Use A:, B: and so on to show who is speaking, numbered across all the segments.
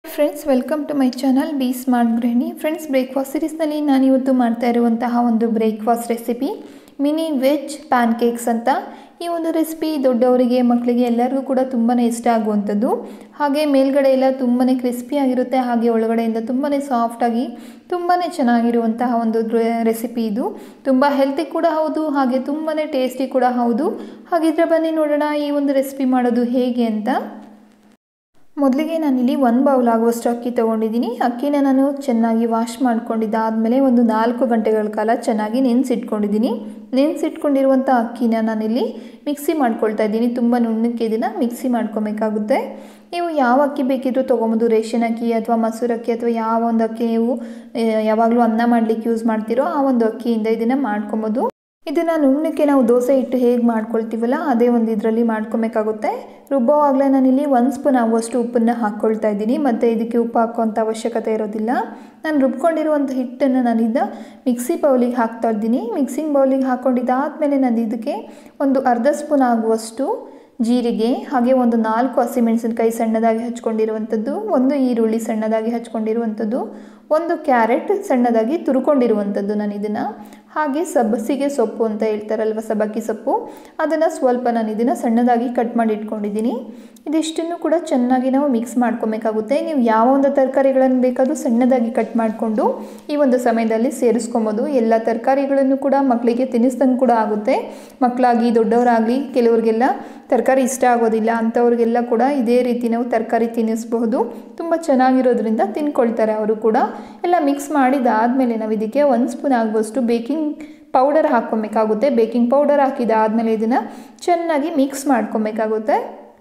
A: friends welcome to my channel be smart ಗೃಹಿಣಿ friends breakfast ಸೀರೀಸ್ನಲ್ಲಿ ನಾನಿವತ್ತು ಮಾಡ್ತಾ ಇರುವಂತಹ ಒಂದು breakfast recipe mini veg pancakes ಅಂತ ಈ ಒಂದು ರೆಸಿಪಿ ದೊಡ್ಡವರಿಗೆ ಮಕ್ಕಳಿಗೆ ಎಲ್ಲರಿಗೂ ಕೂಡ ತುಂಬಾ ಇಷ್ಟ ಆಗುವಂಥದ್ದು ಹಾಗೆ ಮೇಲ್ಗಡೆ ಎಲ್ಲ ತುಂಬಾ ಕ್ರಿಸ್ಪಿ ಆಗಿರುತ್ತೆ ಹಾಗೆ ಒಳಗಡೆಯಿಂದ ತುಂಬಾ ಸಾಫ್ಟಾಗಿ ತುಂಬಾ ಚೆನ್ನಾಗಿರುವಂತಹ ಒಂದು ರೆಸಿಪಿ ಇದು ತುಂಬ ಹೆಲ್ತಿ ಕೂಡ ಹೌದು ಹಾಗೆ ತುಂಬಾ ಟೇಸ್ಟಿ ಕೂಡ ಹೌದು ಹಾಗಿದ್ರೆ ಬನ್ನಿ ನೋಡೋಣ ಈ ಒಂದು ರೆಸಿಪಿ ಮಾಡೋದು ಹೇಗೆ ಅಂತ ಮೊದಲಿಗೆ ನಾನಿಲ್ಲಿ ಒಂದು ಬೌಲ್ ಆಗುವಷ್ಟು ಅಕ್ಕಿ ತೊಗೊಂಡಿದ್ದೀನಿ ಅಕ್ಕಿನ ನಾನು ಚೆನ್ನಾಗಿ ವಾಶ್ ಮಾಡ್ಕೊಂಡಿದ್ದಾದಮೇಲೆ ಒಂದು ನಾಲ್ಕು ಗಂಟೆಗಳ ಕಾಲ ಚೆನ್ನಾಗಿ ನೆನೆಸಿಟ್ಕೊಂಡಿದ್ದೀನಿ ನೆನೆಸಿಟ್ಕೊಂಡಿರುವಂಥ ಅಕ್ಕಿನ ನಾನಿಲ್ಲಿ ಮಿಕ್ಸಿ ಮಾಡ್ಕೊಳ್ತಾ ಇದ್ದೀನಿ ತುಂಬ ನುಣ್ಣಕ್ಕೆ ಇದನ್ನು ಮಿಕ್ಸಿ ಮಾಡ್ಕೊಬೇಕಾಗುತ್ತೆ ನೀವು ಯಾವ ಅಕ್ಕಿ ಬೇಕಿದ್ರೂ ತೊಗೊಬೋದು ರೇಷನ್ ಅಕ್ಕಿ ಅಥವಾ ಮಸೂರು ಅಕ್ಕಿ ಅಥವಾ ಯಾವ ಒಂದು ಅಕ್ಕಿ ನೀವು ಯಾವಾಗಲೂ ಅನ್ನ ಮಾಡಲಿಕ್ಕೆ ಯೂಸ್ ಮಾಡ್ತೀರೋ ಆ ಒಂದು ಅಕ್ಕಿಯಿಂದ ಇದನ್ನು ಮಾಡ್ಕೊಬೋದು ಇದನ್ನು ನುಣ್ಣಕ್ಕೆ ನಾವು ದೋಸೆ ಹಿಟ್ಟು ಹೇಗೆ ಮಾಡ್ಕೊಳ್ತೀವಲ್ಲ ಅದೇ ಒಂದು ಇದರಲ್ಲಿ ಮಾಡ್ಕೊಬೇಕಾಗುತ್ತೆ ರುಬ್ಬೋವಾಗಲೇ ನಾನಿಲ್ಲಿ ಒಂದು ಸ್ಪೂನ್ ಆಗುವಷ್ಟು ಉಪ್ಪನ್ನು ಹಾಕ್ಕೊಳ್ತಾ ಇದ್ದೀನಿ ಮತ್ತು ಇದಕ್ಕೆ ಉಪ್ಪು ಹಾಕುವಂಥ ಅವಶ್ಯಕತೆ ಇರೋದಿಲ್ಲ ನಾನು ರುಬ್ಕೊಂಡಿರುವಂಥ ಹಿಟ್ಟನ್ನು ನಾನಿದ್ದ ಮಿಕ್ಸಿ ಬೌಲಿಗೆ ಹಾಕ್ತಾ ಇದ್ದೀನಿ ಮಿಕ್ಸಿಂಗ್ ಬೌಲಿಗೆ ಹಾಕ್ಕೊಂಡಿದ್ದಾದಮೇಲೆ ನಾನು ಇದಕ್ಕೆ ಒಂದು ಅರ್ಧ ಸ್ಪೂನ್ ಆಗುವಷ್ಟು ಜೀರಿಗೆ ಹಾಗೆ ಒಂದು ನಾಲ್ಕು ಹಸಿಮೆಣಸಿನ್ಕಾಯಿ ಸಣ್ಣದಾಗಿ ಹಚ್ಕೊಂಡಿರುವಂಥದ್ದು ಒಂದು ಈರುಳ್ಳಿ ಸಣ್ಣದಾಗಿ ಹಚ್ಕೊಂಡಿರುವಂಥದ್ದು ಒಂದು ಕ್ಯಾರೆಟ್ ಸಣ್ಣದಾಗಿ ತುರ್ಕೊಂಡಿರುವಂಥದ್ದು ನಾನು ಇದನ್ನು ಹಾಗೆ ಸಬ್ಬಸಿಗೆ ಸೊಪ್ಪು ಅಂತ ಹೇಳ್ತಾರಲ್ವ ಸಬ್ಬಕ್ಕಿ ಸೊಪ್ಪು ಅದನ್ನು ಸ್ವಲ್ಪ ನಾನು ಇದನ್ನು ಸಣ್ಣದಾಗಿ ಕಟ್ ಮಾಡಿ ಇಟ್ಕೊಂಡಿದ್ದೀನಿ ಇದಿಷ್ಟನ್ನು ಕೂಡ ಚೆನ್ನಾಗಿ ನಾವು ಮಿಕ್ಸ್ ಮಾಡ್ಕೊಬೇಕಾಗುತ್ತೆ ನೀವು ಯಾವ ಒಂದು ತರಕಾರಿಗಳನ್ನು ಬೇಕಾದರೂ ಸಣ್ಣದಾಗಿ ಕಟ್ ಮಾಡಿಕೊಂಡು ಈ ಒಂದು ಸಮಯದಲ್ಲಿ ಸೇರಿಸ್ಕೊಬೋದು ಎಲ್ಲ ತರಕಾರಿಗಳನ್ನು ಕೂಡ ಮಕ್ಕಳಿಗೆ ತಿನ್ನಿಸ್ದಂಗೆ ಕೂಡ ಆಗುತ್ತೆ ಮಕ್ಕಳಾಗಿ ದೊಡ್ಡವರಾಗಲಿ ಕೆಲವ್ರಿಗೆಲ್ಲ ತರಕಾರಿ ಇಷ್ಟ ಆಗೋದಿಲ್ಲ ಅಂಥವ್ರಿಗೆಲ್ಲ ಕೂಡ ಇದೇ ರೀತಿ ನಾವು ತರಕಾರಿ ತಿನ್ನಿಸ್ಬಹುದು ತುಂಬ ಚೆನ್ನಾಗಿರೋದ್ರಿಂದ ತಿನ್ಕೊಳ್ತಾರೆ ಅವರು ಕೂಡ ಎಲ್ಲ ಮಿಕ್ಸ್ ಮಾಡಿದಾದಮೇಲೆ ನಾವು ಇದಕ್ಕೆ ಒಂದು ಸ್ಪೂನ್ ಆಗುವಷ್ಟು ಬೇಕಿಂಗ್ ಪೌಡರ್ ಹಾಕ್ಕೊಬೇಕಾಗುತ್ತೆ ಬೇಕಿಂಗ್ ಪೌಡರ್ ಹಾಕಿದಾದಮೇಲೆ ಇದನ್ನು ಚೆನ್ನಾಗಿ ಮಿಕ್ಸ್ ಮಾಡ್ಕೊಬೇಕಾಗುತ್ತೆ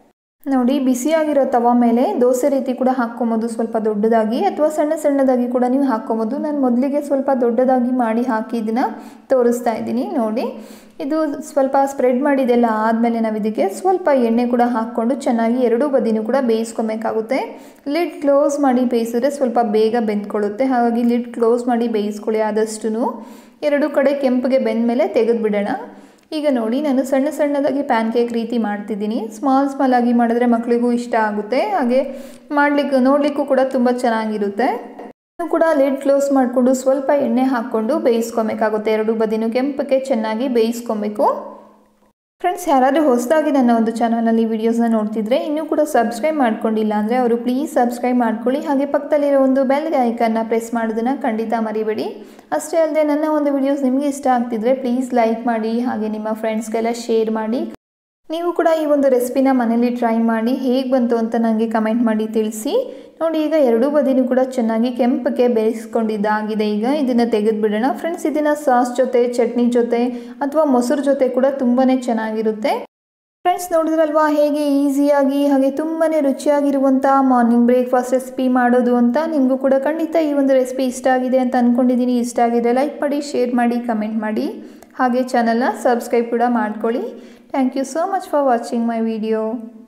A: ನೋಡಿ ಬಿಸಿಯಾಗಿರೋ ತವ ಮೇಲೆ ದೋಸೆ ರೀತಿ ಕೂಡ ಹಾಕ್ಕೊಬೋದು ಸ್ವಲ್ಪ ದೊಡ್ಡದಾಗಿ ಅಥವಾ ಸಣ್ಣ ಸಣ್ಣದಾಗಿ ಕೂಡ ನೀವು ಹಾಕ್ಕೊಬೋದು ನಾನು ಮೊದಲಿಗೆ ಸ್ವಲ್ಪ ದೊಡ್ಡದಾಗಿ ಮಾಡಿ ಹಾಕಿ ಇದನ್ನು ತೋರಿಸ್ತಾ ಇದ್ದೀನಿ ನೋಡಿ ಇದು ಸ್ವಲ್ಪ ಸ್ಪ್ರೆಡ್ ಮಾಡಿದೆಲ್ಲ ಆದಮೇಲೆ ನಾವು ಇದಕ್ಕೆ ಸ್ವಲ್ಪ ಎಣ್ಣೆ ಕೂಡ ಹಾಕ್ಕೊಂಡು ಚೆನ್ನಾಗಿ ಎರಡೂ ಬದಿನೂ ಕೂಡ ಬೇಯಿಸ್ಕೊಬೇಕಾಗುತ್ತೆ ಲಿಡ್ ಕ್ಲೋಸ್ ಮಾಡಿ ಬೇಯಿಸಿದ್ರೆ ಸ್ವಲ್ಪ ಬೇಗ ಬೆಂದ್ಕೊಳ್ಳುತ್ತೆ ಹಾಗಾಗಿ ಲಿಡ್ ಕ್ಲೋಸ್ ಮಾಡಿ ಬೇಯಿಸ್ಕೊಳ್ಳಿ ಆದಷ್ಟು ಎರಡೂ ಕಡೆ ಕೆಂಪಿಗೆ ಬೆಂದ ಮೇಲೆ ತೆಗೆದುಬಿಡೋಣ ಈಗ ನೋಡಿ ನಾನು ಸಣ್ಣ ಸಣ್ಣದಾಗಿ ಪ್ಯಾನ್ ಕೇಕ್ ರೀತಿ ಮಾಡ್ತಿದ್ದೀನಿ ಸ್ಮಾಲ್ ಸ್ಮಾಲ್ ಆಗಿ ಮಾಡಿದ್ರೆ ಮಕ್ಕಳಿಗೂ ಇಷ್ಟ ಆಗುತ್ತೆ ಹಾಗೆ ಮಾಡಲಿಕ್ಕೆ ನೋಡಲಿಕ್ಕೂ ಕೂಡ ತುಂಬ ಚೆನ್ನಾಗಿರುತ್ತೆ ಕೂಡ ಲಿಡ್ ಕ್ಲೋಸ್ ಮಾಡಿಕೊಂಡು ಸ್ವಲ್ಪ ಎಣ್ಣೆ ಹಾಕ್ಕೊಂಡು ಬೇಯಿಸ್ಕೊಬೇಕಾಗುತ್ತೆ ಎರಡು ಬದಿನೂ ಕೆಂಪಕ್ಕೆ ಚೆನ್ನಾಗಿ ಬೇಯಿಸ್ಕೊಬೇಕು ಫ್ರೆಂಡ್ಸ್ ಯಾರಾದರೂ ಹೊಸದಾಗಿ ನನ್ನ ಒಂದು ಚಾನಲಲ್ಲಿ ವೀಡಿಯೋಸ್ನ ನೋಡ್ತಿದ್ರೆ ಇನ್ನೂ ಕೂಡ ಸಬ್ಸ್ಕ್ರೈಬ್ ಮಾಡ್ಕೊಂಡಿಲ್ಲ ಅಂದರೆ ಅವರು ಪ್ಲೀಸ್ ಸಬ್ಸ್ಕ್ರೈಬ್ ಮಾಡ್ಕೊಳ್ಳಿ ಹಾಗೆ ಪಕ್ಕದಲ್ಲಿರೋ ಒಂದು ಬೆಲ್ಗೆ ಐಕನ್ನ ಪ್ರೆಸ್ ಮಾಡೋದನ್ನು ಖಂಡಿತ ಮರಿಬೇಡಿ ಅಷ್ಟೇ ಅಲ್ಲದೆ ನನ್ನ ಒಂದು ವೀಡಿಯೋಸ್ ನಿಮಗೆ ಇಷ್ಟ ಆಗ್ತಿದ್ರೆ ಪ್ಲೀಸ್ ಲೈಕ್ ಮಾಡಿ ಹಾಗೆ ನಿಮ್ಮ ಫ್ರೆಂಡ್ಸ್ಗೆಲ್ಲ ಶೇರ್ ಮಾಡಿ ನೀವು ಕೂಡ ಈ ಒಂದು ರೆಸಿಪಿನ ಮನೇಲಿ ಟ್ರೈ ಮಾಡಿ ಹೇಗೆ ಬಂತು ಅಂತ ನನಗೆ ಕಮೆಂಟ್ ಮಾಡಿ ತಿಳಿಸಿ ನೋಡಿ ಈಗ ಎರಡೂ ಬದಿನೂ ಕೂಡ ಚೆನ್ನಾಗಿ ಕೆಂಪಕ್ಕೆ ಬೇಯಿಸ್ಕೊಂಡಿದ್ದಾಗಿದೆ ಈಗ ಇದನ್ನು ತೆಗೆದುಬಿಡೋಣ ಫ್ರೆಂಡ್ಸ್ ಇದನ್ನು ಸಾಸ್ ಜೊತೆ ಚಟ್ನಿ ಜೊತೆ ಅಥವಾ ಮೊಸರು ಜೊತೆ ಕೂಡ ತುಂಬಾ ಚೆನ್ನಾಗಿರುತ್ತೆ ಫ್ರೆಂಡ್ಸ್ ನೋಡಿದ್ರಲ್ವಾ ಹೇಗೆ ಈಸಿಯಾಗಿ ಹಾಗೆ ತುಂಬಾ ರುಚಿಯಾಗಿರುವಂಥ ಮಾರ್ನಿಂಗ್ ಬ್ರೇಕ್ಫಾಸ್ಟ್ ರೆಸಿಪಿ ಮಾಡೋದು ಅಂತ ನಿಮಗೂ ಕೂಡ ಖಂಡಿತ ಈ ಒಂದು ರೆಸಿಪಿ ಇಷ್ಟ ಆಗಿದೆ ಅಂತ ಅಂದ್ಕೊಂಡಿದ್ದೀನಿ ಇಷ್ಟ ಆಗಿದೆ ಲೈಕ್ ಮಾಡಿ ಶೇರ್ ಮಾಡಿ ಕಮೆಂಟ್ ಮಾಡಿ ಹಾಗೆ ಚಾನಲ್ನ ಸಬ್ಸ್ಕ್ರೈಬ್ ಕೂಡ ಮಾಡ್ಕೊಳ್ಳಿ thank you so much for watching my video